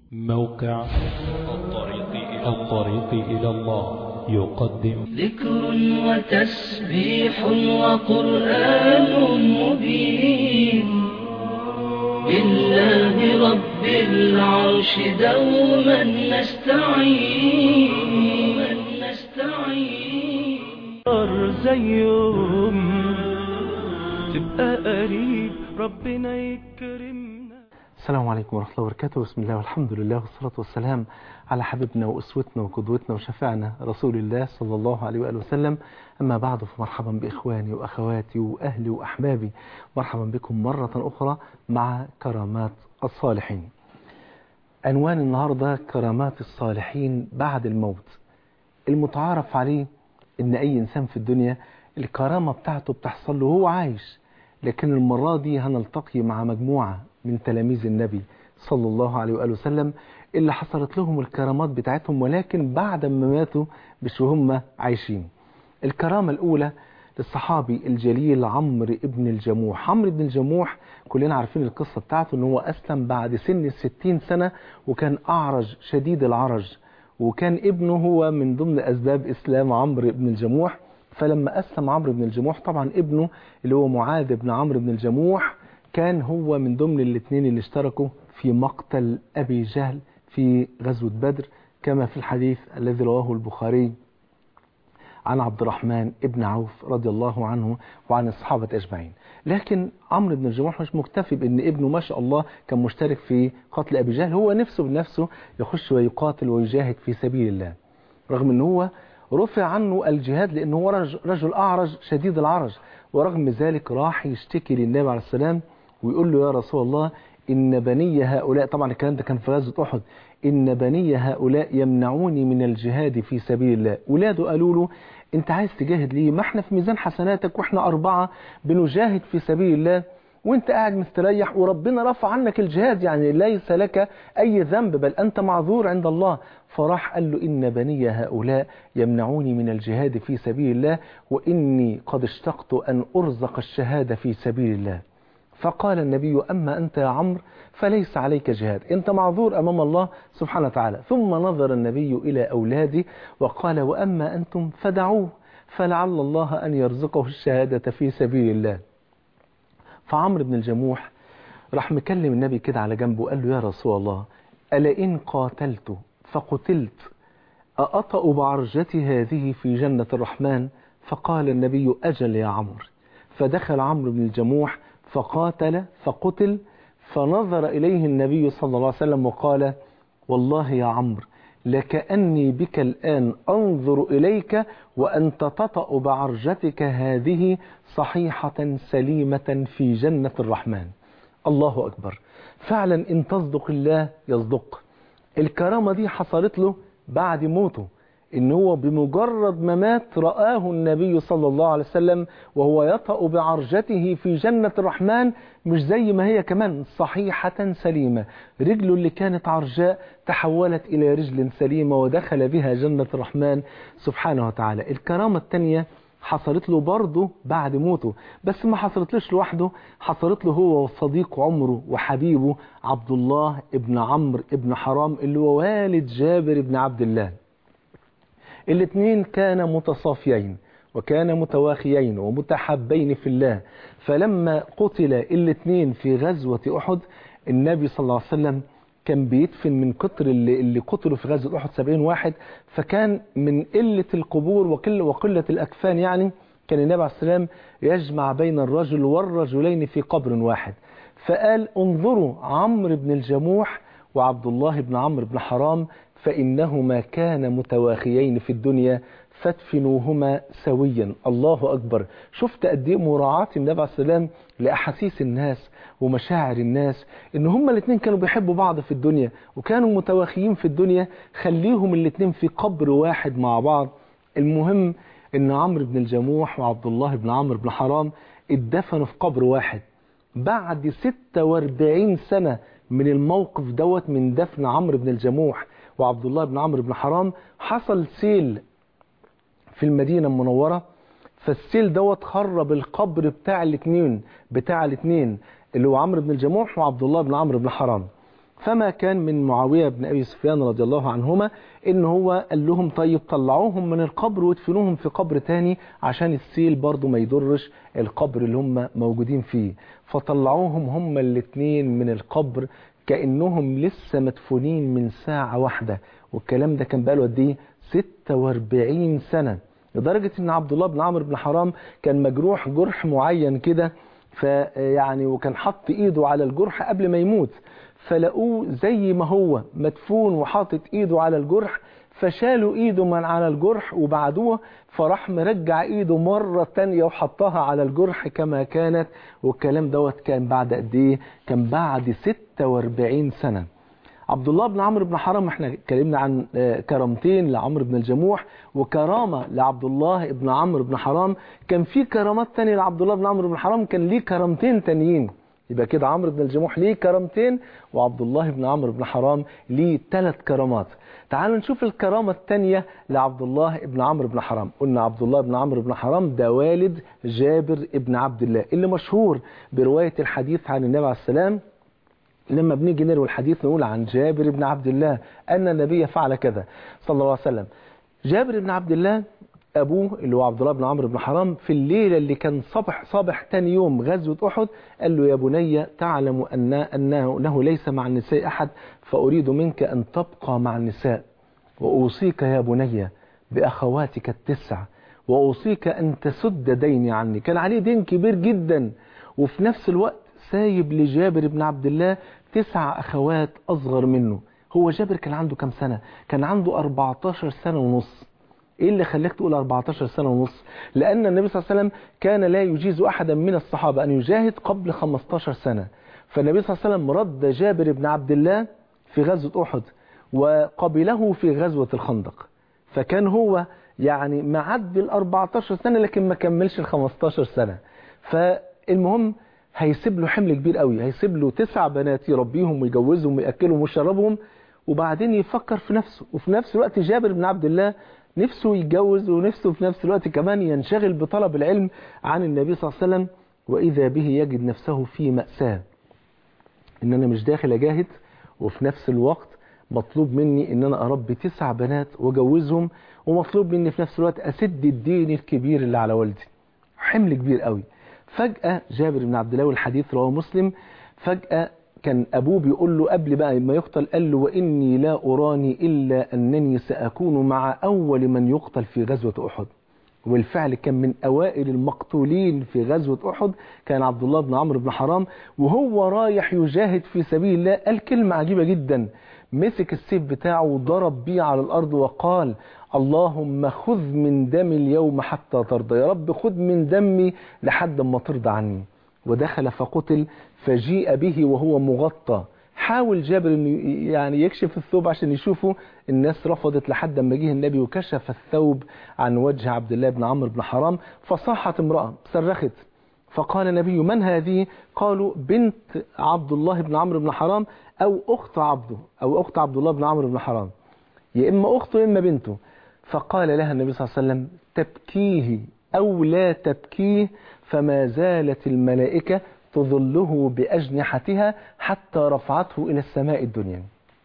موقع الطريق إلى, الطريق إلى الله يقدم ذكر وتسبيح وقرآن مبين بالله رب العرش دوما نستعين نستعين زيهم تبقى قريب ربنا يكرمنا السلام عليكم ورحمة الله وبركاته بسم الله والحمد لله والصلاة والسلام على حبيبنا وأسوتنا وقدوتنا وشفعنا رسول الله صلى الله عليه وآله وسلم أما بعد فمرحبا بإخواني وأخواتي وأهلي وأحبابي مرحبا بكم مرة أخرى مع كرامات الصالحين عنوان النهاردة كرامات الصالحين بعد الموت المتعارف عليه إن أي إنسان في الدنيا الكرامة بتاعته بتحصل له هو عايش لكن المرة دي هنلتقي مع مجموعة من تلاميذ النبي صلى الله عليه وآله وسلم اللي حصلت لهم الكرامات بتاعتهم ولكن بعد ما ماتوا مش وهم عايشين الكرامة الأولى للصحابي الجليل عمرو ابن الجموح عمرو ابن الجموح كلنا عارفين القصة بتاعته ان هو أسلم بعد سن الستين سنة وكان أعرج شديد العرج وكان ابنه هو من ضمن أسباب إسلام عمرو بن الجموح فلما أسلم عمرو بن الجموح طبعا ابنه اللي هو معاذ بن عمرو بن الجموح كان هو من ضمن الاثنين اللي اشتركوا في مقتل أبي جهل في غزوة بدر كما في الحديث الذي رواه البخاري عن عبد الرحمن ابن عوف رضي الله عنه وعن الصحابة أجمعين لكن عمرو بن الجموح مش مكتفي بأن ابنه ما شاء الله كان مشترك في قتل أبي جهل هو نفسه بنفسه يخش ويقاتل ويجاهد في سبيل الله رغم أنه هو رفع عنه الجهاد لأنه هو رجل أعرج شديد العرج ورغم ذلك راح يشتكي للنبي عليه السلام ويقول له يا رسول الله إن بني هؤلاء طبعا الكلام ده كان في غزوة أحد إن بني هؤلاء يمنعوني من الجهاد في سبيل الله ولاده قالوا له أنت عايز تجاهد ليه ما احنا في ميزان حسناتك واحنا أربعة بنجاهد في سبيل الله وانت قاعد مستريح وربنا رفع عنك الجهاد يعني ليس لك أي ذنب بل أنت معذور عند الله فراح قال له إن بني هؤلاء يمنعوني من الجهاد في سبيل الله وإني قد اشتقت أن أرزق الشهادة في سبيل الله فقال النبي أما أنت يا عمرو فليس عليك جهاد أنت معذور أمام الله سبحانه وتعالى ثم نظر النبي إلى أولاده وقال وأما أنتم فدعوه فلعل الله أن يرزقه الشهادة في سبيل الله فعمرو بن الجموح راح مكلم النبي كده على جنبه قال له يا رسول الله ألا إن قاتلت فقتلت أأطأ بعرجتي هذه في جنة الرحمن فقال النبي أجل يا عمرو فدخل عمرو بن الجموح فقاتل فقتل فنظر إليه النبي صلى الله عليه وسلم وقال والله يا عمرو لكأني بك الآن أنظر إليك وأنت تطأ بعرجتك هذه صحيحة سليمة في جنة الرحمن الله أكبر فعلا إن تصدق الله يصدق الكرامة دي حصلت له بعد موته إن هو بمجرد ما مات رآه النبي صلى الله عليه وسلم وهو يطأ بعرجته في جنة الرحمن مش زي ما هي كمان صحيحة سليمة رجله اللي كانت عرجاء تحولت إلى رجل سليمة ودخل بها جنة الرحمن سبحانه وتعالى الكرامة الثانية حصلت له برضه بعد موته بس ما حصلتلوش لوحده حصلت له هو وصديق عمره وحبيبه عبد الله ابن عمرو ابن حرام اللي هو والد جابر بن عبد الله الاثنين كانا متصافيين وكان متواخيين ومتحبين في الله فلما قتل الاثنين في غزوة أحد النبي صلى الله عليه وسلم كان بيدفن من كتر اللي, اللي قتلوا في غزوة أحد سبعين واحد فكان من قلة القبور وقلة, وقلة الأكفان يعني كان النبي عليه السلام يجمع بين الرجل والرجلين في قبر واحد فقال انظروا عمرو بن الجموح وعبد الله بن عمرو بن حرام فإنهما كان متواخيين في الدنيا فادفنوهما سويا الله أكبر شفت قد ايه مراعاة النبي عليه السلام لأحاسيس الناس ومشاعر الناس إن هما الاثنين كانوا بيحبوا بعض في الدنيا وكانوا متواخيين في الدنيا خليهم الاثنين في قبر واحد مع بعض المهم إن عمرو بن الجموح وعبد الله بن عمرو بن حرام اتدفنوا في قبر واحد بعد 46 سنة من الموقف دوت من دفن عمرو بن الجموح وعبد الله بن عمرو بن حرام حصل سيل في المدينة المنورة فالسيل دوت خرب القبر بتاع الاثنين بتاع الاثنين اللي هو عمرو بن الجموح وعبد الله بن عمرو بن حرام فما كان من معاوية بن أبي سفيان رضي الله عنهما إن هو قال لهم طيب طلعوهم من القبر وادفنوهم في قبر تاني عشان السيل برضو ما يضرش القبر اللي هم موجودين فيه فطلعوهم هم الاتنين من القبر كأنهم لسه مدفونين من ساعة واحدة والكلام ده كان بقاله قد ايه 46 سنة لدرجة ان عبد الله بن عمرو بن حرام كان مجروح جرح معين كده فيعني وكان حط ايده على الجرح قبل ما يموت فلقوه زي ما هو مدفون وحاطط ايده على الجرح فشالوا ايده من على الجرح وبعدوه فراح مرجع ايده مرة تانية وحطها على الجرح كما كانت والكلام دوت كان بعد قد ايه كان بعد 46 سنة عبد الله بن عمرو بن حرام احنا اتكلمنا عن كرامتين لعمرو بن الجموح وكرامة لعبد الله بن عمرو بن حرام كان في كرامات تانية لعبد الله بن عمرو بن حرام كان ليه كرامتين تانيين يبقى كده عمرو بن الجموح ليه كرامتين وعبد الله بن عمرو بن حرام ليه ثلاث كرامات تعالوا نشوف الكرامة الثانية لعبد الله بن عمرو بن حرام قلنا عبد الله بن عمرو بن حرام ده والد جابر بن عبد الله اللي مشهور برواية الحديث عن النبي عليه السلام لما بنيجي نروي الحديث نقول عن جابر بن عبد الله أن النبي فعل كذا صلى الله عليه وسلم جابر بن عبد الله أبوه اللي هو عبد الله بن عمرو بن حرام في الليلة اللي كان صبح صبح تاني يوم غزوة أحد قال له يا بني تعلم أن أنه, أنه ليس مع النساء أحد فأريد منك أن تبقى مع النساء وأوصيك يا بني بأخواتك التسع وأوصيك أن تسد ديني عني كان عليه دين كبير جدا وفي نفس الوقت سايب لجابر بن عبد الله تسع أخوات أصغر منه هو جابر كان عنده كم سنة كان عنده 14 سنة ونص ايه اللي خلاك تقول 14 سنة ونص لان النبي صلى الله عليه وسلم كان لا يجيز احدا من الصحابة ان يجاهد قبل 15 سنة فالنبي صلى الله عليه وسلم رد جابر بن عبد الله في غزوة احد وقبله في غزوة الخندق فكان هو يعني معدي ال 14 سنة لكن ما كملش ال 15 سنة فالمهم هيسيب له حمل كبير قوي هيسيب له تسع بنات يربيهم ويجوزهم ويأكلهم ويشربهم وبعدين يفكر في نفسه وفي نفس الوقت جابر بن عبد الله نفسه يتجوز ونفسه في نفس الوقت كمان ينشغل بطلب العلم عن النبي صلى الله عليه وسلم وإذا به يجد نفسه في مأساة إن أنا مش داخل أجاهد وفي نفس الوقت مطلوب مني إن أنا أربي تسع بنات وأجوزهم ومطلوب مني في نفس الوقت أسد الدين الكبير اللي على والدي حمل كبير قوي فجأة جابر بن عبد الله والحديث رواه مسلم فجأة كان أبوه بيقول له قبل بقى ما يقتل قال له وإني لا أراني إلا أنني سأكون مع أول من يقتل في غزوة أحد والفعل كان من أوائل المقتولين في غزوة أحد كان عبد الله بن عمرو بن حرام وهو رايح يجاهد في سبيل الله قال كلمة عجيبة جدا مسك السيف بتاعه وضرب بيه على الأرض وقال اللهم خذ من دمي اليوم حتى ترضى يا رب خذ من دمي لحد ما ترضى عني ودخل فقتل فجيء به وهو مغطى حاول جابر انه يعني يكشف الثوب عشان يشوفه الناس رفضت لحد ما جه النبي وكشف الثوب عن وجه عبد الله بن عمرو بن حرام فصاحت امرأة صرخت فقال النبي من هذه قالوا بنت عبد الله بن عمرو بن حرام او اخت عبده او اخت عبد الله بن عمرو بن حرام يا اما اخته يا اما بنته فقال لها النبي صلى الله عليه وسلم تبكيه او لا تبكيه فما زالت الملائكة تظله بأجنحتها حتى رفعته إلى السماء الدنيا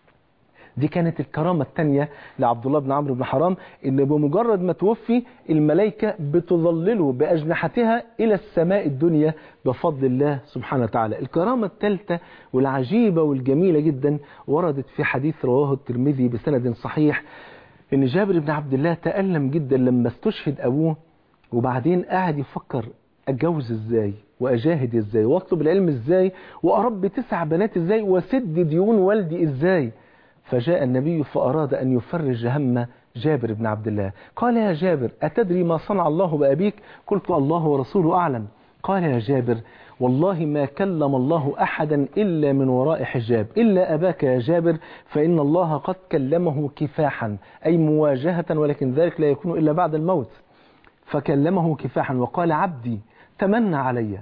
دي كانت الكرامة الثانية لعبد الله بن عمرو بن حرام إن بمجرد ما توفي الملائكة بتظلله بأجنحتها إلى السماء الدنيا بفضل الله سبحانه وتعالى الكرامة الثالثة والعجيبة والجميلة جدا وردت في حديث رواه الترمذي بسند صحيح إن جابر بن عبد الله تألم جدا لما استشهد أبوه وبعدين قاعد يفكر اتجوز ازاي واجاهد ازاي واطلب العلم ازاي واربي تسع بنات ازاي واسد ديون والدي ازاي فجاء النبي فاراد ان يفرج هم جابر بن عبد الله قال يا جابر اتدري ما صنع الله بابيك قلت الله ورسوله اعلم قال يا جابر والله ما كلم الله احدا الا من وراء حجاب الا اباك يا جابر فان الله قد كلمه كفاحا اي مواجهه ولكن ذلك لا يكون الا بعد الموت فكلمه كفاحا وقال عبدي تمنى علي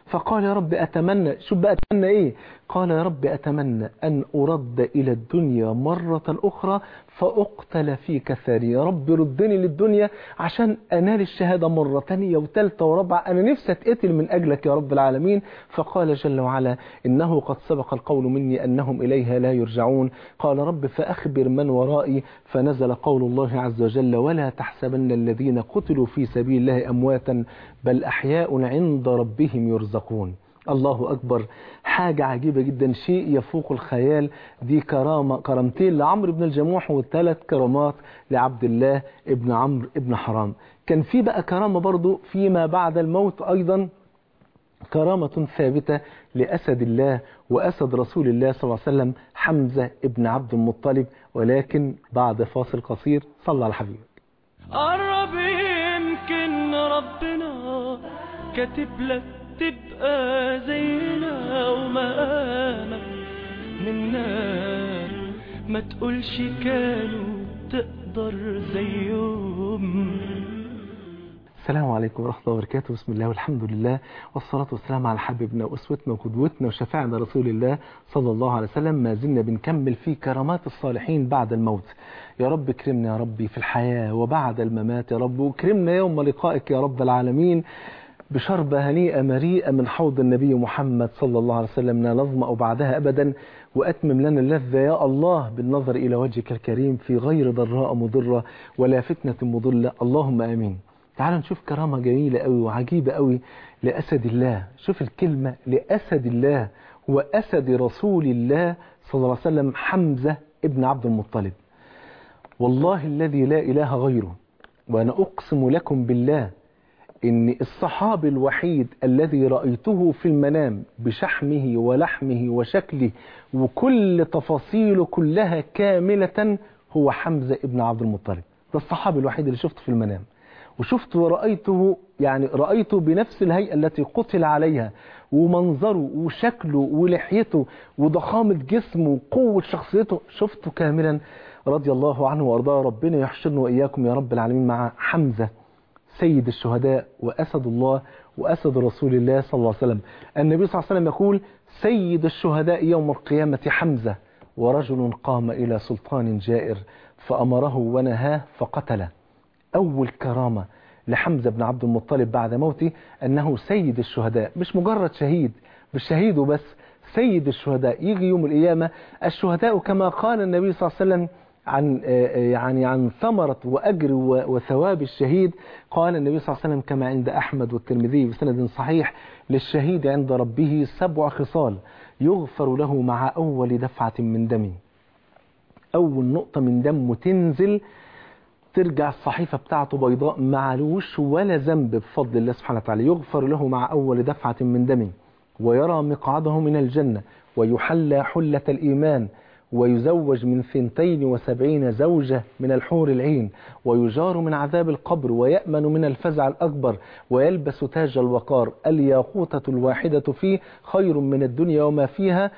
فقال يا رب أتمنى شوف بقى أتمنى إيه قال يا رب أتمنى أن أرد إلى الدنيا مرة أخرى فأقتل في كثاري يا رب ردني للدنيا عشان أنال الشهادة مرة تانية وثالثة ورابعة أنا نفسي أتقتل من أجلك يا رب العالمين فقال جل وعلا إنه قد سبق القول مني أنهم إليها لا يرجعون قال رب فأخبر من ورائي فنزل قول الله عز وجل ولا تحسبن الذين قتلوا في سبيل الله أمواتا بل أحياء عند ربهم يرزقون الله أكبر حاجة عجيبة جدا شيء يفوق الخيال دي كرامة كرامتين لعمرو بن الجموح وثلاث كرامات لعبد الله ابن عمرو ابن حرام كان في بقى كرامة برضو فيما بعد الموت أيضا كرامة ثابتة لأسد الله وأسد رسول الله صلى الله عليه وسلم حمزة ابن عبد المطلب ولكن بعد فاصل قصير صلى على الحبيب قرب يمكن ربنا كاتب لك تبقى زينا ومقامك من نار ما تقولش كانوا تقدر زيهم السلام عليكم ورحمة الله وبركاته بسم الله والحمد لله والصلاة والسلام على حبيبنا وأسوتنا وقدوتنا وشفاعنا رسول الله صلى الله عليه وسلم ما زلنا بنكمل في كرامات الصالحين بعد الموت يا رب اكرمنا يا ربي في الحياة وبعد الممات يا رب واكرمنا يوم لقائك يا رب العالمين بشربة هنيئة مريئة من حوض النبي محمد صلى الله عليه وسلم لا نظمأ بعدها أبدا وأتمم لنا اللذة يا الله بالنظر إلى وجهك الكريم في غير ضراء مضرة ولا فتنة مضلة اللهم آمين تعالوا نشوف كرامة جميلة قوي وعجيبة قوي لأسد الله شوف الكلمة لأسد الله وأسد رسول الله صلى الله عليه وسلم حمزة ابن عبد المطلب والله الذي لا إله غيره وأنا أقسم لكم بالله إن الصحابي الوحيد الذي رأيته في المنام بشحمه ولحمه وشكله وكل تفاصيله كلها كاملة هو حمزة ابن عبد المطلب ده الصحابي الوحيد اللي شفته في المنام وشفت ورأيته يعني رأيته بنفس الهيئة التي قتل عليها ومنظره وشكله ولحيته وضخامة جسمه وقوة شخصيته شفته كاملا رضي الله عنه وأرضاه ربنا يحشرنا وإياكم يا رب العالمين مع حمزة سيد الشهداء وأسد الله وأسد رسول الله صلى الله عليه وسلم النبي صلى الله عليه وسلم يقول سيد الشهداء يوم القيامة حمزة ورجل قام إلى سلطان جائر فأمره ونهاه فقتله أول كرامة لحمزة بن عبد المطلب بعد موته أنه سيد الشهداء مش مجرد شهيد مش شهيد وبس سيد الشهداء يجي يوم القيامة الشهداء كما قال النبي صلى الله عليه وسلم عن يعني عن ثمرة وأجر وثواب الشهيد قال النبي صلى الله عليه وسلم كما عند أحمد والترمذي بسند صحيح للشهيد عند ربه سبع خصال يغفر له مع أول دفعة من دمه أول نقطة من دمه تنزل ترجع الصحيفة بتاعته بيضاء معلوش ولا ذنب بفضل الله سبحانه وتعالى يغفر له مع أول دفعة من دمه ويرى مقعده من الجنة ويحلى حلة الإيمان ويزوج من ثنتين وسبعين زوجة من الحور العين ويجار من عذاب القبر ويأمن من الفزع الأكبر ويلبس تاج الوقار الياقوتة الواحدة فيه خير من الدنيا وما فيها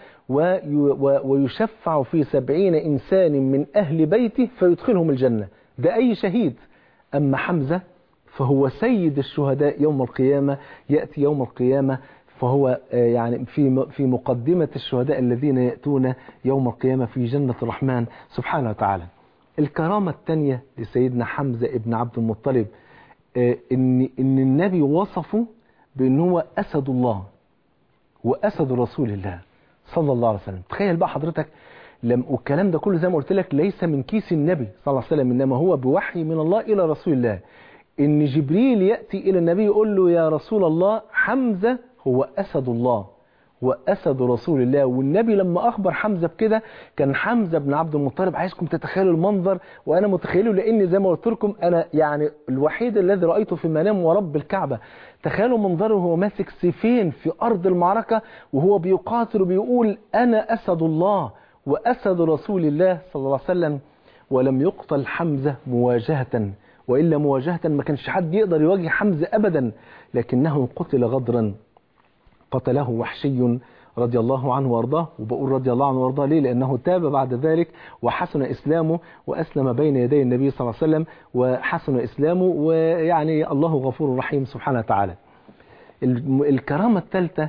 ويشفع في سبعين إنسان من أهل بيته فيدخلهم الجنة ده أي شهيد أما حمزة فهو سيد الشهداء يوم القيامة يأتي يوم القيامة فهو يعني في في مقدمة الشهداء الذين يأتون يوم القيامة في جنة الرحمن سبحانه وتعالى الكرامة الثانية لسيدنا حمزة ابن عبد المطلب إن إن النبي وصفه بأن هو أسد الله وأسد رسول الله صلى الله عليه وسلم تخيل بقى حضرتك لم والكلام ده كله زي ما قلت لك ليس من كيس النبي صلى الله عليه وسلم إنما هو بوحي من الله إلى رسول الله إن جبريل يأتي إلى النبي يقول له يا رسول الله حمزة هو أسد الله وأسد رسول الله والنبي لما أخبر حمزة بكده كان حمزة بن عبد المطلب عايزكم تتخيلوا المنظر وأنا متخيله لأن زي ما قلت لكم أنا يعني الوحيد الذي رأيته في المنام ورب الكعبة تخيلوا منظره وهو ماسك سيفين في أرض المعركة وهو بيقاتل وبيقول أنا أسد الله وأسد رسول الله صلى الله عليه وسلم ولم يقتل حمزة مواجهة وإلا مواجهة ما كانش حد يقدر يواجه حمزة أبدا لكنه قتل غدرا قتله وحشي رضي الله عنه وارضاه وبقول رضي الله عنه وارضاه ليه لأنه تاب بعد ذلك وحسن إسلامه وأسلم بين يدي النبي صلى الله عليه وسلم وحسن إسلامه ويعني الله غفور رحيم سبحانه وتعالى الم- الكرامة الثالثة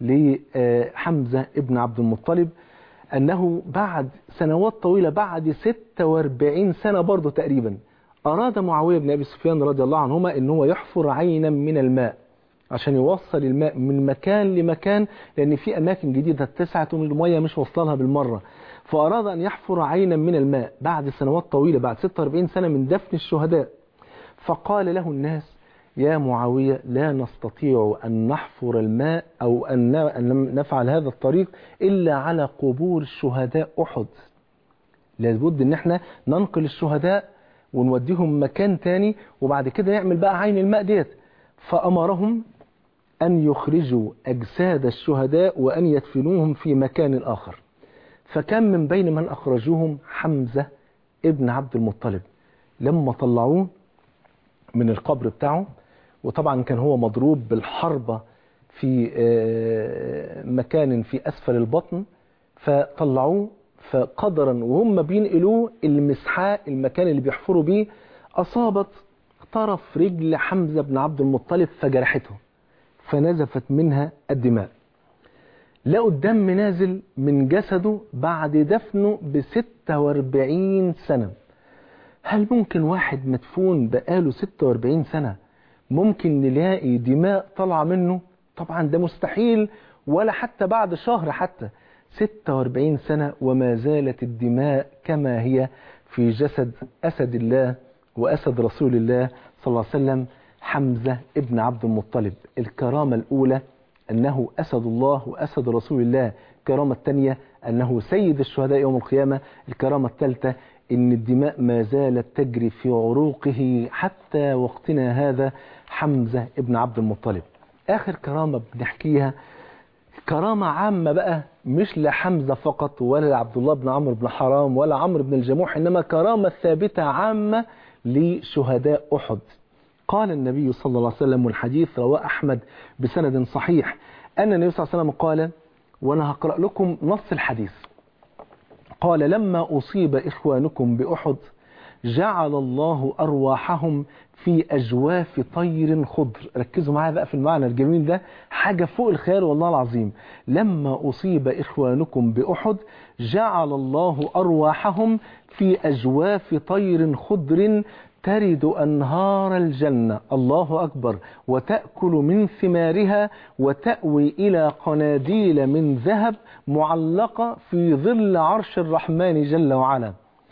لحمزة ابن عبد المطلب أنه بعد سنوات طويلة بعد 46 سنة برضه تقريبا أراد معاوية بن أبي سفيان رضي الله عنهما أن هو يحفر عينا من الماء عشان يوصل الماء من مكان لمكان لأن في أماكن جديدة اتسعت ومن المية مش وصلها بالمرة فأراد أن يحفر عينا من الماء بعد سنوات طويلة بعد 46 سنة من دفن الشهداء فقال له الناس يا معاوية لا نستطيع أن نحفر الماء أو أن أن نفعل هذا الطريق إلا على قبور شهداء أحد لابد ان احنا ننقل الشهداء ونوديهم مكان تاني وبعد كده نعمل بقى عين الماء ديت فأمرهم أن يخرجوا أجساد الشهداء وأن يدفنوهم في مكان آخر فكان من بين من أخرجوهم حمزة ابن عبد المطلب لما طلعوه من القبر بتاعه وطبعا كان هو مضروب بالحربة في آه، مكان في أسفل البطن فطلعوه فقدرا وهم بينقلوه المسحاء المكان اللي بيحفروا بيه أصابت طرف رجل حمزة بن عبد المطلب فجرحته فنزفت منها الدماء لقوا الدم نازل من جسده بعد دفنه ب 46 سنة هل ممكن واحد مدفون بقاله 46 سنة ممكن نلاقي دماء طالعة منه طبعا ده مستحيل ولا حتى بعد شهر حتى 46 سنة وما زالت الدماء كما هي في جسد أسد الله وأسد رسول الله صلى الله عليه وسلم حمزة ابن عبد المطلب الكرامة الأولى أنه أسد الله وأسد رسول الله الكرامة الثانية أنه سيد الشهداء يوم القيامة الكرامة الثالثة إن الدماء ما زالت تجري في عروقه حتى وقتنا هذا حمزة ابن عبد المطلب آخر كرامة بنحكيها كرامة عامة بقى مش لحمزة فقط ولا لعبد الله بن عمرو بن حرام ولا عمرو بن الجموح إنما كرامة ثابتة عامة لشهداء أحد قال النبي صلى الله عليه وسلم والحديث رواه أحمد بسند صحيح أن النبي صلى الله عليه وسلم قال وأنا هقرأ لكم نص الحديث قال لما أصيب إخوانكم بأحد جعل الله أرواحهم في أجواف طير خضر ركزوا معايا بقى في المعنى الجميل ده حاجة فوق الخيال والله العظيم لما أصيب إخوانكم بأحد جعل الله أرواحهم في أجواف طير خضر ترد أنهار الجنة الله أكبر وتأكل من ثمارها وتأوي إلى قناديل من ذهب معلقة في ظل عرش الرحمن جل وعلا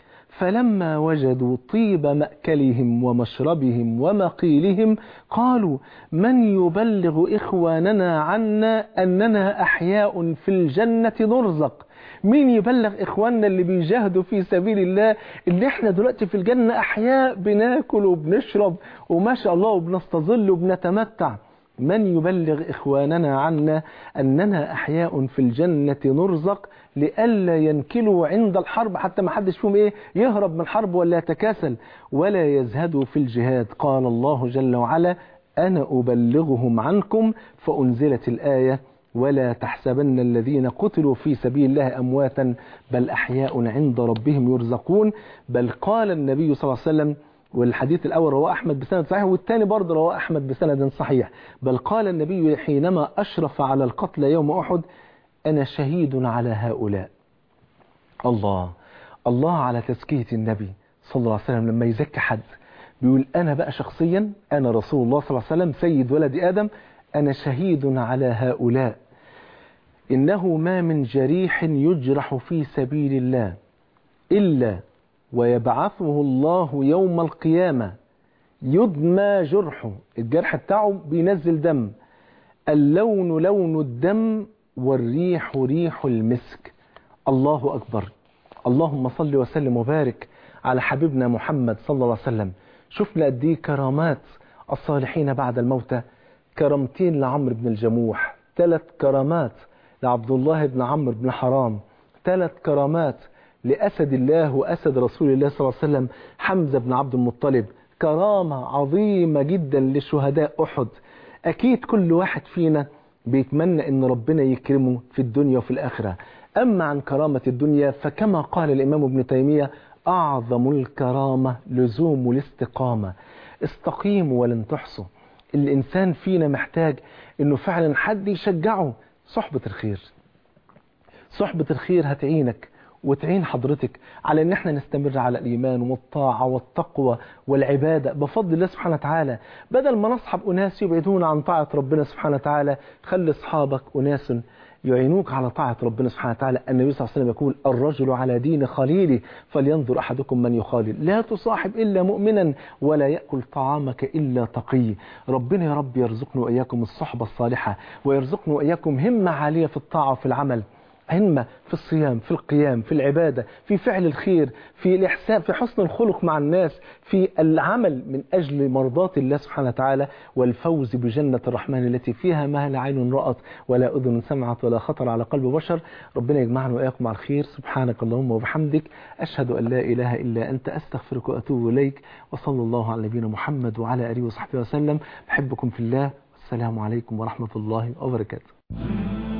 فلما وجدوا طيب مأكلهم ومشربهم ومقيلهم قالوا من يبلغ إخواننا عنا أننا أحياء في الجنة نرزق مين يبلغ إخواننا اللي بيجاهدوا في سبيل الله اللي احنا دلوقتي في الجنة أحياء بناكل وبنشرب وما شاء الله وبنستظل وبنتمتع من يبلغ إخواننا عنا أننا أحياء في الجنة نرزق لئلا ينكلوا عند الحرب حتى ما حدش فيهم إيه يهرب من الحرب ولا يتكاسل ولا يزهدوا في الجهاد قال الله جل وعلا أنا أبلغهم عنكم فأنزلت الآية ولا تحسبن الذين قتلوا في سبيل الله أمواتا بل أحياء عند ربهم يرزقون بل قال النبي صلى الله عليه وسلم والحديث الأول رواه أحمد بسند صحيح والثاني برضه رواه أحمد بسند صحيح بل قال النبي حينما أشرف على القتل يوم أحد أنا شهيد على هؤلاء الله الله على تزكية النبي صلى الله عليه وسلم لما يزكي حد بيقول أنا بقى شخصيا أنا رسول الله صلى الله عليه وسلم سيد ولد آدم أنا شهيد على هؤلاء إنه ما من جريح يجرح في سبيل الله إلا ويبعثه الله يوم القيامة يدمى جرحه الجرح بتاعه بينزل دم اللون لون الدم والريح ريح المسك الله أكبر اللهم صل وسلم وبارك على حبيبنا محمد صلى الله عليه وسلم شفنا قد ايه كرامات الصالحين بعد الموتى كرامتين لعمرو بن الجموح ثلاث كرامات لعبد الله بن عمرو بن حرام ثلاث كرامات لأسد الله وأسد رسول الله صلى الله عليه وسلم حمزة بن عبد المطلب كرامة عظيمة جدا لشهداء أحد أكيد كل واحد فينا بيتمنى أن ربنا يكرمه في الدنيا وفي الآخرة أما عن كرامة الدنيا فكما قال الإمام ابن تيمية أعظم الكرامة لزوم الاستقامة استقيموا ولن تحصوا الإنسان فينا محتاج انه فعلا حد يشجعه صحبة الخير صحبة الخير هتعينك وتعين حضرتك على ان احنا نستمر على الايمان والطاعة والتقوى والعبادة بفضل الله سبحانه وتعالى بدل ما نصحب اناس يبعدون عن طاعة ربنا سبحانه وتعالى خلي اصحابك اناس يعينوك على طاعة ربنا سبحانه وتعالى النبي صلى الله عليه وسلم يقول الرجل على دين خليله فلينظر أحدكم من يخالل لا تصاحب إلا مؤمنا ولا يأكل طعامك إلا تقي ربنا يا رب يرزقنا وإياكم الصحبة الصالحة ويرزقنا وإياكم همة عالية في الطاعة وفي العمل همة في الصيام في القيام في العبادة في فعل الخير في الإحسان في حسن الخلق مع الناس في العمل من أجل مرضاة الله سبحانه وتعالى والفوز بجنة الرحمن التي فيها ما لا عين رأت ولا أذن سمعت ولا خطر على قلب بشر ربنا يجمعنا وإياكم على الخير سبحانك اللهم وبحمدك أشهد أن لا إله إلا أنت أستغفرك وأتوب إليك وصلى الله على نبينا محمد وعلى آله وصحبه وسلم بحبكم في الله والسلام عليكم ورحمة الله وبركاته